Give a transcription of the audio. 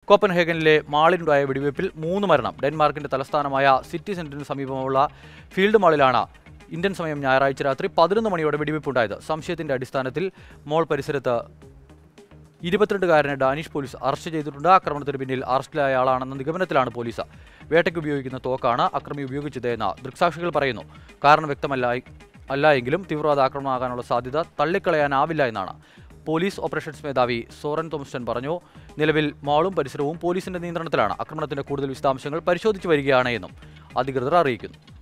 കോപ്പൻഹേഗനിലെ മാളിലുണ്ടായ വെടിവയ്പിൽ മൂന്ന് മരണം ഡെൻമാർക്കിന്റെ തലസ്ഥാനമായ സിറ്റി സെന്ററിന് സമീപമുള്ള ഫീൽഡ് മാളിലാണ് ഇന്ത്യൻ സമയം ഞായറാഴ്ച രാത്രി പതിനൊന്ന് മണിയോടെ വെടിവയ്പുണ്ടായത് സംശയത്തിന്റെ അടിസ്ഥാനത്തിൽ മോൾ പരിസരത്ത് ഇരുപത്തിരണ്ടുകാരനെ ഡാനിഷ് പോലീസ് അറസ്റ്റ് ചെയ്തിട്ടുണ്ട് ആക്രമണത്തിന് പിന്നിൽ അറസ്റ്റിലായ ആളാണെന്ന നിഗമനത്തിലാണ് പോലീസ് വേട്ടയ്ക്ക് ഉപയോഗിക്കുന്ന തോക്കാണ് അക്രമി ഉപയോഗിച്ചതെന്ന് ദൃക്സാക്ഷികൾ പറയുന്നു കാരണം വ്യക്തമല്ല അല്ല എങ്കിലും തീവ്രവാദ ആക്രമണമാകാനുള്ള സാധ്യത തള്ളിക്കളയാനാവില്ല എന്നാണ് പോലീസ് ഓപ്പറേഷൻസ് മേധാവി സോറൻ തോമസ്റ്റൻ പറഞ്ഞു നിലവിൽ മാളും പരിസരവും പോലീസിന്റെ നിയന്ത്രണത്തിലാണ് ആക്രമണത്തിന്റെ കൂടുതൽ വിശദാംശങ്ങൾ പരിശോധിച്ചു വരികയാണ് എന്നും അധികൃതർ അറിയിക്കുന്നു